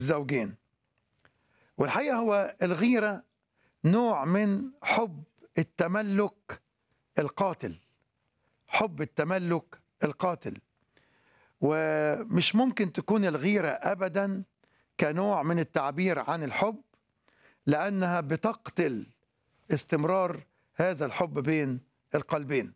الزوجين والحقيقة هو الغيرة نوع من حب التملك القاتل حب التملك القاتل ومش ممكن تكون الغيرة أبدا كنوع من التعبير عن الحب لأنها بتقتل استمرار هذا الحب بين القلبين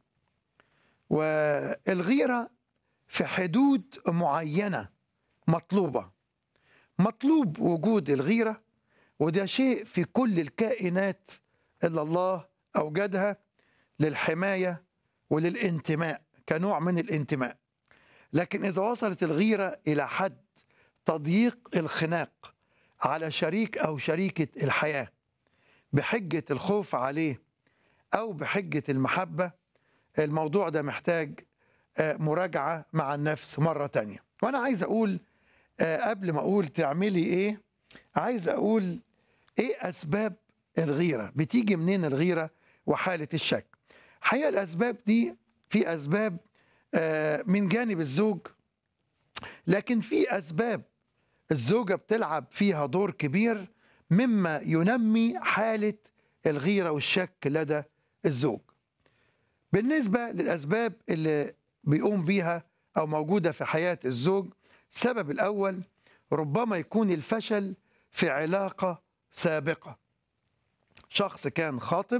والغيرة في حدود معينة مطلوبة مطلوب وجود الغيرة وده شيء في كل الكائنات اللي الله أوجدها للحماية وللانتماء كنوع من الانتماء لكن إذا وصلت الغيرة إلى حد تضييق الخناق على شريك أو شريكة الحياة بحجة الخوف عليه أو بحجة المحبة الموضوع ده محتاج مراجعة مع النفس مرة تانية وأنا عايز أقول قبل ما أقول تعملي إيه عايز أقول إيه أسباب الغيرة بتيجي منين الغيرة وحالة الشك حقيقة الأسباب دي في أسباب من جانب الزوج لكن في أسباب الزوجة بتلعب فيها دور كبير مما ينمي حالة الغيرة والشك لدى الزوج بالنسبة للأسباب اللي بيقوم بيها أو موجودة في حياة الزوج السبب الأول ربما يكون الفشل في علاقة سابقة شخص كان خاطب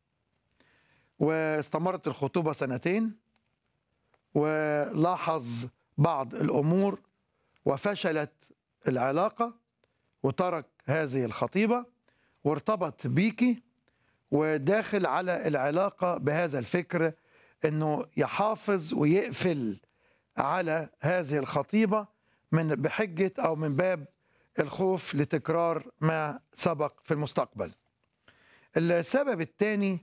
واستمرت الخطوبة سنتين ولاحظ بعض الأمور وفشلت العلاقة وترك هذه الخطيبة وارتبط بيكي وداخل على العلاقة بهذا الفكر انه يحافظ ويقفل على هذه الخطيبة من بحجة او من باب الخوف لتكرار ما سبق في المستقبل السبب الثاني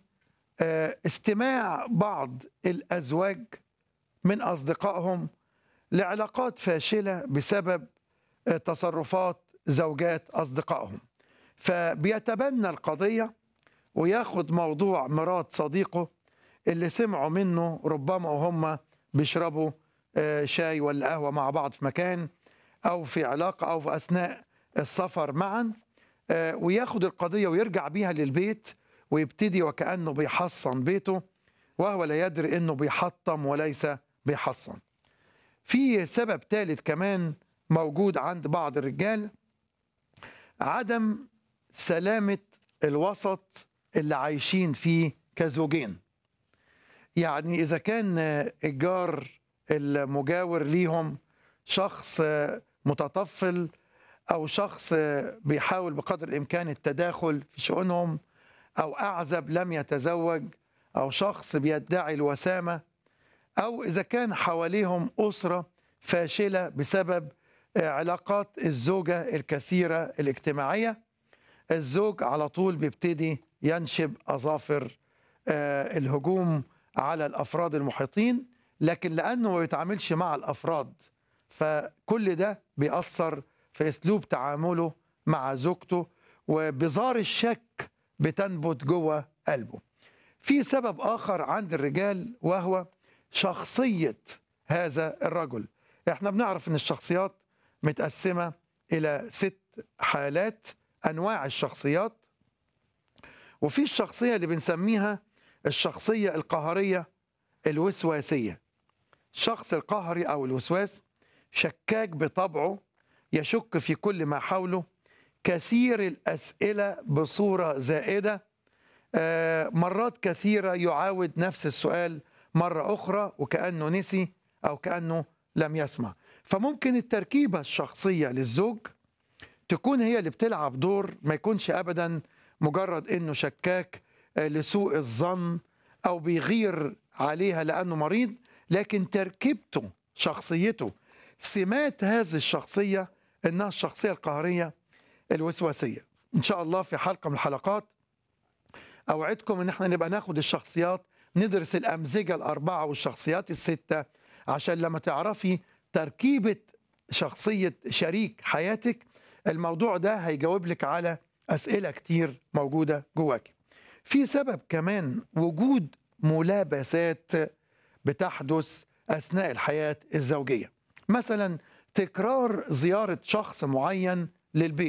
استماع بعض الازواج من اصدقائهم لعلاقات فاشله بسبب تصرفات زوجات اصدقائهم فبيتبنى القضيه وياخد موضوع مرات صديقه اللي سمعوا منه ربما وهم بيشربوا شاي ولا قهوه مع بعض في مكان او في علاقه او في اثناء السفر معا وياخد القضيه ويرجع بيها للبيت ويبتدي وكانه بيحصن بيته وهو لا يدري انه بيحطم وليس بيحصن. في سبب ثالث كمان موجود عند بعض الرجال عدم سلامه الوسط اللي عايشين فيه كزوجين. يعني اذا كان الجار المجاور ليهم شخص متطفل او شخص بيحاول بقدر الامكان التداخل في شؤونهم او اعزب لم يتزوج او شخص بيدعي الوسامه او اذا كان حواليهم اسره فاشله بسبب علاقات الزوجه الكثيره الاجتماعيه الزوج على طول بيبتدي ينشب اظافر الهجوم على الافراد المحيطين لكن لانه ما بيتعاملش مع الافراد فكل ده بيأثر في اسلوب تعامله مع زوجته وبزار الشك بتنبت جوه قلبه. في سبب اخر عند الرجال وهو شخصيه هذا الرجل. احنا بنعرف ان الشخصيات متقسمه الى ست حالات انواع الشخصيات وفي الشخصيه اللي بنسميها الشخصيه القهريه الوسواسيه. الشخص القهري او الوسواس شكاك بطبعه يشك في كل ما حوله كثير الاسئله بصوره زائده مرات كثيره يعاود نفس السؤال مره اخرى وكانه نسي او كانه لم يسمع فممكن التركيبه الشخصيه للزوج تكون هي اللي بتلعب دور ما يكونش ابدا مجرد انه شكاك لسوء الظن او بيغير عليها لانه مريض لكن تركيبته شخصيته سمات هذه الشخصيه انها الشخصيه القهريه الوسواسيه ان شاء الله في حلقه من الحلقات اوعدكم ان احنا نبقى ناخد الشخصيات ندرس الامزجه الاربعه والشخصيات السته عشان لما تعرفي تركيبه شخصيه شريك حياتك الموضوع ده هيجاوب لك على اسئله كتير موجوده جواك في سبب كمان وجود ملابسات بتحدث اثناء الحياه الزوجيه مثلا تكرار زياره شخص معين للبيت